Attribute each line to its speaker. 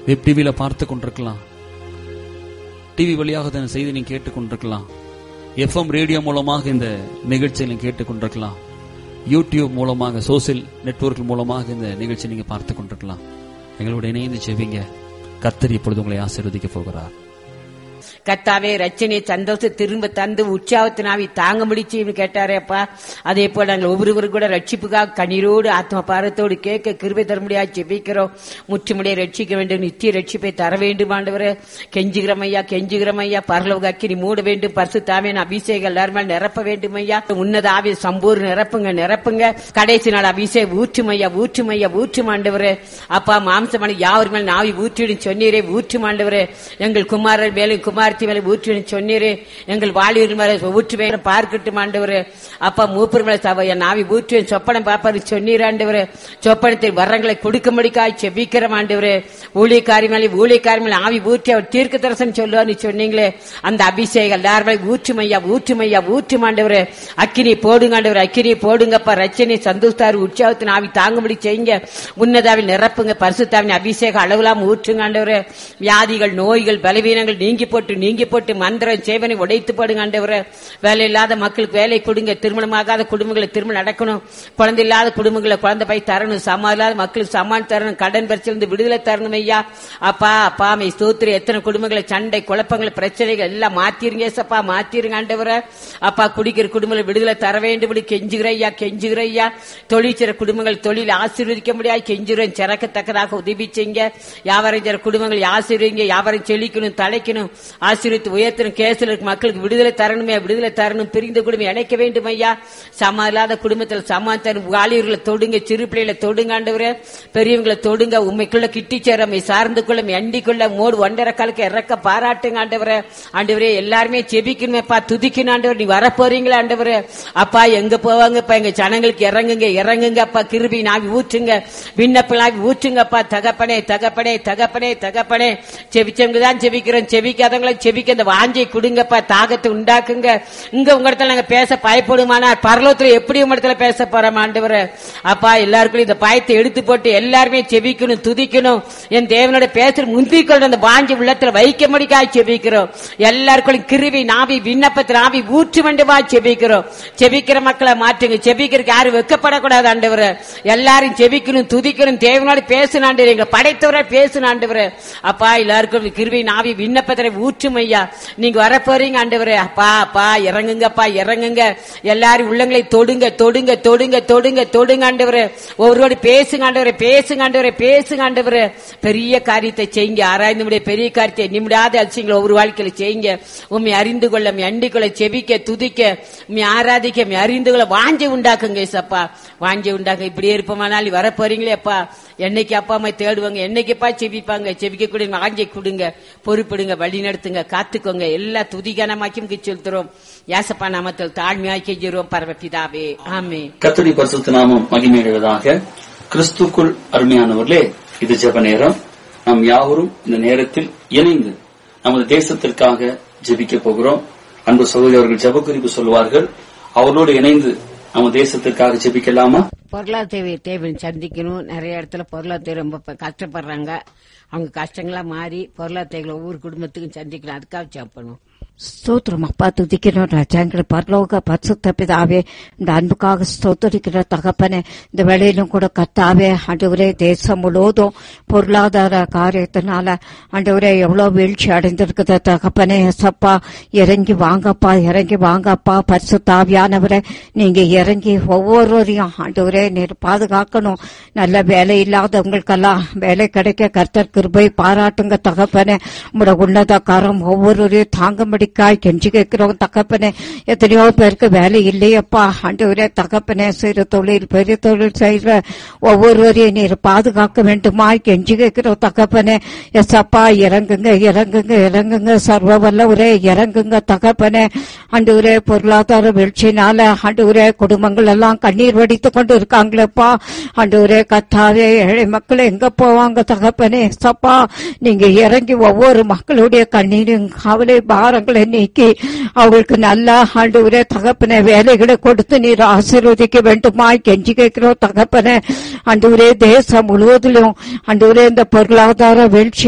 Speaker 1: web டிவியில பார்த்து கொண்டிருக்கலாம் டிவி வழியாக இந்த செய்தி நீங்க கேட்டுக் கொண்டிருக்கலாம் எஃப்எம் ரேடியோ மூலமாக இந்த நிகழ்ச்சியை நீங்க கேட்டுக் கொண்டிருக்கலாம் யூடியூப் மூலமாக சோசியல் நெட்வொர்க் மூலமாக இந்த நிகழ்ச்சியை நீங்க பார்த்து கொண்டிருக்கலாம் எங்களோட இணைந்து செவிங்க கத்தர் இப்பொழுது உங்களை ஆசீர்வதிக்க போகிறார்
Speaker 2: கத்தாவே ரச்சனை சந்தோஷம் திரும்ப தந்து உற்சாகத்தினாவி தாங்க முடிச்சுன்னு கேட்டாரேப்பா அதே போல நாங்கள் ஒவ்வொருவரும் கூட ரட்சிப்புக்காக கண்ணீரோடு ஆத்ம பாரத்தோடு கேட்க கிருபை தரும்படியா ஜெபிக்கிறோம் முற்றுமுடிய ரட்சிக்க வேண்டும் நித்திய ரட்சிப்பை தர வேண்டும் ஆண்டவரே கெஞ்சுகிறோம் ஐயா கெஞ்சுகிறோம் ஐயா பரலோக அக்கினி மூட வேண்டும் பரிசு தாமியான அபிஷேகம் எல்லாரும் மேல நிரப்ப வேண்டும் ஐயா உன்னத ஆவி சம்பூர்ண நிரப்புங்க நிரப்புங்க கடைசி நாள் அபிஷேகம் ஊற்றும் ஐயா ஊற்றும் ஐயா ஊற்றும் ஆண்டவரே அப்பா மாம்சமான யாவர் மேல் நாவி ஊற்றிடும் சொன்னீரே ஊற்றும் ஆண்டவரே எங்கள் குமாரர் மேலும் குமாரத்தி மேல ஊற்றிடும் சொன்னீரே எங்கள் வாலிபர் மேல ஊற்று மேல பார்க்கட்டும் ஆண்டவரே அப்பா மூப்பர் மேல சபை என் நாவி ஊற்றுவேன் சொப்பனம் பாப்பாரு சொன்னீர் ஆண்டவரே சொப்பனத்தை வரங்களை கொடுக்கும்படிக்காய் செபிக்கிறோம் ஆண்டவரே ஊழியக்காரி மேலே ஊழியக்காரி மேல ஆவி ஊற்றி அவர் தீர்க்க தரிசனம் சொல்லுவான்னு சொன்னீங்களே அந்த அபிஷேகம் எல்லாரும் மேல ஊற்றும் ஐயா ஊற்றும் ஐயா ஊற்றும் ஆண்டவரே அக்கினி போடுங்க ஆண்டவர் அக்கினி போடுங்கப்பா ரச்சனை சந்தோஷத்தார் உற்சாகத்தின் ஆவி தாங்கும்படி செய்யுங்க உன்னதாவில் நிரப்புங்க பரிசுத்தாவின் அபிஷேகம் அளவிலாம் ஊற்றுங்க ஆண்டவரே வியாதிகள் நோய்கள் பலவீனங்கள் நீங்கி போட்டு நீங்கி போட்டு மந்திரம் சேவனை உடைத்து போடுங்க ஆண்டவரே வேலை இல்லாத மக்களுக்கு வேலை கொடுங்க திருமணமாகாத குடும்பங்களை திருமணம் நடக்கணும் குழந்தை இல்லாத குடும்பங்களை குழந்தை போய் தரணும் சமா இல்லாத மக்களுக்கு சமான் தரணும் கடன் பிரச்சனை விடுதலை தரணும் ஐயா அப்பா அப்பா மை ஸ்தோத்திரி எத்தனை குடும்பங்களை சண்டை குழப்பங்கள் பிரச்சனைகள் எல்லாம் மாத்திருங்க ஏசப்பா மாத்திருங்க ஆண்டவரே அப்பா குடிக்கிற குடும்பங்களை விடுதலை தர வேண்டும் கெஞ்சுகிற ஐயா கெஞ்சுகிற ஐயா தொழிற்சிற குடும்பங்கள் தொழில் ஆசீர்வதிக்க முடியாது கெஞ்சுகிறேன் சிறக்கத்தக்கதாக உதவி செய்யுங்க வியாபாரம் செய்ற குடும்பங்கள் ஆசீர்வதிங்க வியாபாரம் செழிக்கணும் தலைக்கணும் ஆசீர்வித்து உயர்த்தணும் கேசில் இருக்க மக்களுக்கு விடுதலை தரணுமே விடுதலை தரணும் பிரிந்த குடும்பம் இணைக்க வேண்டும் ஐயா சமா இல்லாத குடும்பத்தில் சமாதானம் வாலிபர்களை தொடுங்க சிறு பிள்ளைகளை தொடுங்க ஆண்டவரே பெரியவங்களை தொடுங்க உண்மைக்குள்ள கிட்டி சேரமை சார்ந்து கொள்ள எண்டிக்குள்ள மோடு ஒன்றரை காலுக்கு இறக்க பாராட்டுங்க ஆண்டவரே ஆண்டவரே எல்லாருமே செபிக்கணுமேப்பா துதிக்கணும் ஆண்டவர் நீ வரப்போறீங்களா ஆண்டவரே அப்பா எங்க போவாங்கப்பா எங்க ஜனங்களுக்கு இறங்குங்க இறங்குங்க அப்பா கிருபி நாவி ஊற்றுங்க விண்ணப்பலாவி ஊற்றுங்கப்பா தகப்பனே தகப்பனே தகப்பனே தகப்பனே செபிச்சவங்க தான் செபிக்கிறோம் செபிக்காதவங்கள செபிக்க இந்த வாஞ்சை கொடுங்கப்பா தாகத்தை உண்டாக்குங்க இங்க உங்க இடத்துல நாங்க பேச பயப்படுமானா பரலோகத்துல எப்படி உங்க இடத்துல பேச போறோம் ஆண்டவரே அப்பா எல்லாருக்கும் இந்த பயத்தை எடுத்து போட்டு எல்லாருமே செபிக்கணும் துதிக்கணும் என் தேவனோட பேசுற முந்திக்கொண்டு அந்த வாஞ்சி உள்ளத்துல வைக்க முடிக்காய் செபிக்கிறோம் எல்லாருக்கும் கிருவி நாவி விண்ணப்பத்தில் ஆவி ஊற்று வேண்டுமா செபிக்கிறோம் செபிக்கிற மக்களை மாற்றுங்க செபிக்கிறதுக்கு யாரும் வெக்கப்படக்கூடாது ஆண்டவரே எல்லாரும் செபிக்கணும் துதிக்கணும் தேவனோட பேசணும் ஆண்டவர் எங்க படைத்தவரை பேசணும் ஆண்டவரே அப்பா எல்லாருக்கும் கிருவி நாவி விண்ணப்பத்திரை ஊற்றும் ஐயா நீங்க வர போறீங்க ஆண்டவரே அப்பா அப்பா இறங்குங்கப்பா இறங்குங்க எல்லாரும் உள்ளங்களை தொடுங்க தொடுங்க தொடுங்க தொடுங்க தொடுங்க ஆண்டவரே ஒவ்வொருவோடு பேசுங்க ஆண்டவரே பேசுங்க ஆண்டவரே பேசுங்க ஆண்டவரே பெரிய காரியத்தை செய்யுங்க ஆராய்ந்து முடிய பெரிய காரியத்தை நிமிடாத அதிசயங்களை ஒவ்வொரு வாழ்க்கையில செய்யுங்க உண்மை அறிந்து கொள்ள உம்மை அண்டிக் கொள்ள செபிக்க துதிக்க உண்மை ஆராதிக்க உம்மை அறிந்து கொள்ள வாஞ்சை உண்டாக்குங்க ஏசப்பா வாஞ்சை உண்டாக்க இப்படியே இருப்போமானால் வர போறீங்களே அப்பா என்னைக்கு அப்பா அம்மா தேடுவாங்க என்னைக்குப்பா செபிப்பாங்க செபிக்க கூட வாஞ்சை கொடுங்க பொறுப்பிடுங்க வழி நடத்துங்க காத்துக்கோங்க எல்லா துதிகனமாக்கி செலுத்துறோம் ஏசப்பா நாமத்தில் தாழ்மையாக்கி ஜெருவோம் பரமபிதாவே ஆமே
Speaker 3: கத்தடி பரிசுத்த நாமம் மகிமையுடையதாக கிறிஸ்துக்குள் அருமையானவர்களே இது ஜெப நேரம் நாம் யாவரும் இந்த நேரத்தில் இணைந்து நமது தேசத்திற்காக ஜெபிக்க போகிறோம் அன்பு சகோதரி அவர்கள் ஜெப குறிப்பு சொல்வார்கள் அவர்களோடு இணைந்து நம்ம தேசத்திற்காக ஜெபிக்கலாமா
Speaker 2: பொருளாதார தேவை சந்திக்கணும் நிறைய இடத்துல பொருளாதார ரொம்ப ப- கஷ்டப்படுறாங்க அவங்க கஷ்டங்களா மாறி பொருளாதார ஒவ்வொரு குடும்பத்துக்கும் சந்திக்கலாம் அதுக்காக ஜெபம் பண்ணுவோம்
Speaker 4: ஸ்தோத்திரம் அப்பா துதிக்கிறோம் ராஜாங்கிற பரலோக பரிசுத்த பிதாவே இந்த அன்புக்காக ஸ்தோத்தரிக்கிற தகப்பனே இந்த வேலையிலும் கூட கத்தாவே ஆண்டவரே தேசம் முழுவதும் பொருளாதார காரியத்தினால ஆண்டவரே எவ்வளவு வீழ்ச்சி அடைந்திருக்குது தகப்பனே சப்பா இறங்கி வாங்கப்பா இறங்கி வாங்கப்பா பரிசுத்தாவியானவரே நீங்க இறங்கி ஒவ்வொருவரையும் ஆண்டவரே நீர் பாதுகாக்கணும் நல்ல வேலை இல்லாதவங்களுக்கெல்லாம் வேலை கிடைக்க கர்த்தர் கிருபை பாராட்டுங்க தகப்பனே உங்களோட உன்னத கரம் ஒவ்வொருவரையும் தாங்கும்படிக்காய் கெஞ்சி கேட்கிறோம் தகப்பனே எத்தனையோ பேருக்கு வேலை இல்லையப்பா ஆண்டவரே தகப்பனே சிறு தொழில் பெரிய தொழில் செய்கிற ஒவ்வொருவரையும் நீர் பாதுகாக்க வேண்டுமா கெஞ்சி கேட்கிறோம் தகப்பனே எஸ் அப்பா இறங்குங்க இறங்குங்க இறங்குங்க சர்வ வல்லவரே இறங்குங்க தகப்பனே ஆண்டவரே பொருளாதார வீழ்ச்சினால ஆண்டவரே குடும்பங்கள் எல்லாம் கண்ணீர் வடித்து கொண்டு இருக்காங்களேப்பா ஆண்டவரே கத்தாவே ஏழை மக்கள் எங்க போவாங்க தகப்பனே சப்பா நீங்க இறங்கி ஒவ்வொரு மக்களுடைய கண்ணீரும் கவலை பாரங்களை நீக்கி அவங்களுக்கு நல்ல ஆண்டவரே தகப்பனே வேலைகளை கொடுத்து நீர் ஆசீர்வதிக்க வேண்டுமா கெஞ்சி கேட்கிறோம் தகப்பனே ஆண்டவரே தேசம் முழுவதிலும் ஆண்டவரே இந்த பொருளாதார வீழ்ச்சி